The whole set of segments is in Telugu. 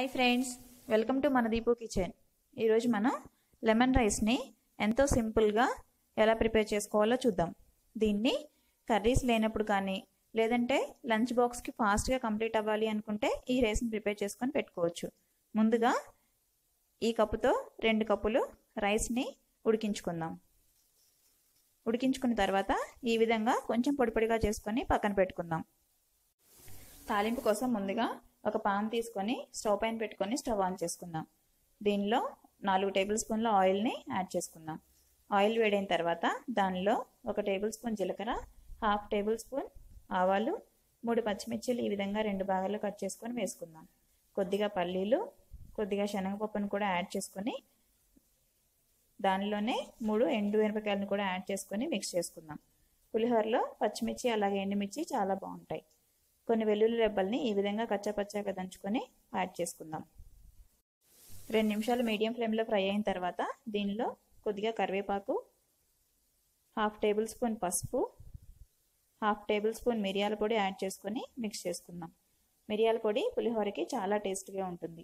హాయ్ ఫ్రెండ్స్ వెల్కమ్ టు మన దీపు కిచెన్ ఈరోజు మనం లెమన్ రైస్ని ఎంతో సింపుల్గా ఎలా ప్రిపేర్ చేసుకోవాలో చూద్దాం దీన్ని కర్రీస్ లేనప్పుడు కానీ లేదంటే లంచ్ బాక్స్కి ఫాస్ట్గా కంప్లీట్ అవ్వాలి అనుకుంటే ఈ రైస్ని ప్రిపేర్ చేసుకొని పెట్టుకోవచ్చు ముందుగా ఈ కప్పుతో రెండు కప్పులు రైస్ని ఉడికించుకుందాం ఉడికించుకున్న తర్వాత ఈ విధంగా కొంచెం పొడి పొడిగా చేసుకొని పక్కన పెట్టుకుందాం తాలింపు కోసం ముందుగా ఒక పాన్ తీసుకొని స్టవ్ పైన పెట్టుకొని స్టవ్ ఆన్ చేసుకుందాం దీనిలో నాలుగు టేబుల్ స్పూన్ల ఆయిల్ని యాడ్ చేసుకుందాం ఆయిల్ వేడైన తర్వాత దానిలో ఒక టేబుల్ స్పూన్ జీలకర్ర హాఫ్ టేబుల్ స్పూన్ ఆవాలు మూడు పచ్చిమిర్చిలు ఈ విధంగా రెండు భాగాలు కట్ చేసుకొని వేసుకుందాం కొద్దిగా పల్లీలు కొద్దిగా శనగపప్పును కూడా యాడ్ చేసుకొని దానిలోనే మూడు ఎండు మిరపకాయలను కూడా యాడ్ చేసుకొని మిక్స్ చేసుకుందాం పులిహోరలో పచ్చిమిర్చి అలాగే ఎండుమిర్చి చాలా బాగుంటాయి కొన్ని వెల్లుల్లి రెబ్బల్ని ఈ విధంగా కచ్చాపచ్చాగా దంచుకొని యాడ్ చేసుకుందాం రెండు నిమిషాలు మీడియం ఫ్లేమ్లో ఫ్రై అయిన తర్వాత దీనిలో కొద్దిగా కరివేపాకు హాఫ్ టేబుల్ స్పూన్ పసుపు హాఫ్ టేబుల్ స్పూన్ మిరియాల పొడి యాడ్ చేసుకొని మిక్స్ చేసుకుందాం మిరియాల పొడి పులిహోరకి చాలా టేస్ట్గా ఉంటుంది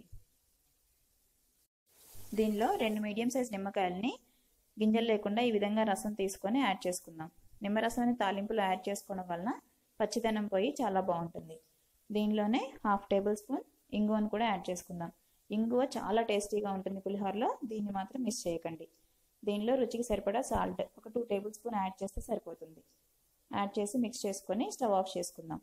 దీనిలో రెండు మీడియం సైజ్ నిమ్మకాయలని గింజలు లేకుండా ఈ విధంగా రసం తీసుకొని యాడ్ చేసుకుందాం నిమ్మరసాన్ని తాలింపులో యాడ్ చేసుకోవడం వలన పచ్చిదనం పోయి చాలా బాగుంటుంది దీనిలోనే హాఫ్ టేబుల్ స్పూన్ ఇంగువను కూడా యాడ్ చేసుకుందాం ఇంగువ చాలా టేస్టీగా ఉంటుంది పులిహోరలో దీన్ని మాత్రం మిస్ చేయకండి దీనిలో రుచికి సరిపడా సాల్ట్ ఒక టూ టేబుల్ స్పూన్ యాడ్ చేస్తే సరిపోతుంది యాడ్ చేసి మిక్స్ చేసుకొని స్టవ్ ఆఫ్ చేసుకుందాం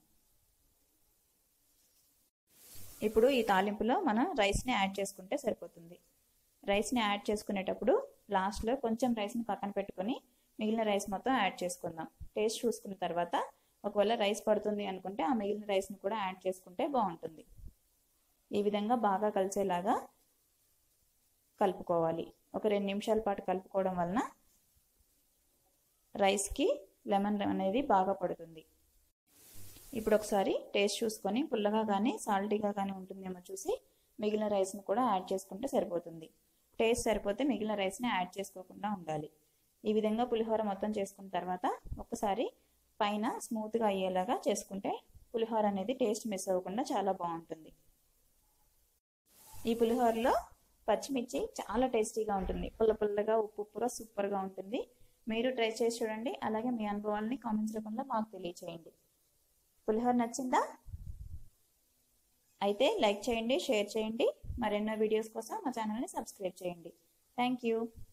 ఇప్పుడు ఈ తాలింపులో మనం రైస్ని యాడ్ చేసుకుంటే సరిపోతుంది రైస్ని యాడ్ చేసుకునేటప్పుడు లాస్ట్లో కొంచెం రైస్ని పక్కన పెట్టుకొని మిగిలిన రైస్ మొత్తం యాడ్ చేసుకుందాం టేస్ట్ చూసుకున్న తర్వాత ఒకవేళ రైస్ పడుతుంది అనుకుంటే ఆ మిగిలిన రైస్ని కూడా యాడ్ చేసుకుంటే బాగుంటుంది ఈ విధంగా బాగా కలిసేలాగా కలుపుకోవాలి ఒక రెండు నిమిషాల పాటు కలుపుకోవడం వలన రైస్కి లెమన్ అనేది బాగా పడుతుంది ఇప్పుడు ఒకసారి టేస్ట్ చూసుకొని పుల్లగా కానీ సాల్టీగా కానీ ఉంటుందేమో చూసి మిగిలిన రైస్ని కూడా యాడ్ చేసుకుంటే సరిపోతుంది టేస్ట్ సరిపోతే మిగిలిన రైస్ని యాడ్ చేసుకోకుండా ఉండాలి ఈ విధంగా పులిహోర మొత్తం చేసుకున్న తర్వాత ఒకసారి పైన స్మూత్గా అయ్యేలాగా చేసుకుంటే పులిహోర అనేది టేస్ట్ మిస్ అవ్వకుండా చాలా బాగుంటుంది ఈ పులిహోరలో పచ్చిమిర్చి చాలా టేస్టీగా ఉంటుంది పుల్ల పుల్లగా ఉప్పు ఉప్పుగా సూపర్గా ఉంటుంది మీరు ట్రై చేసి చూడండి అలాగే మీ అనుభవాలని కామెంట్స్ రూపంలో మాకు తెలియచేయండి పులిహోర నచ్చిందా అయితే లైక్ చేయండి షేర్ చేయండి మరెన్నో వీడియోస్ కోసం మా ఛానల్ని సబ్స్క్రైబ్ చేయండి థ్యాంక్ యూ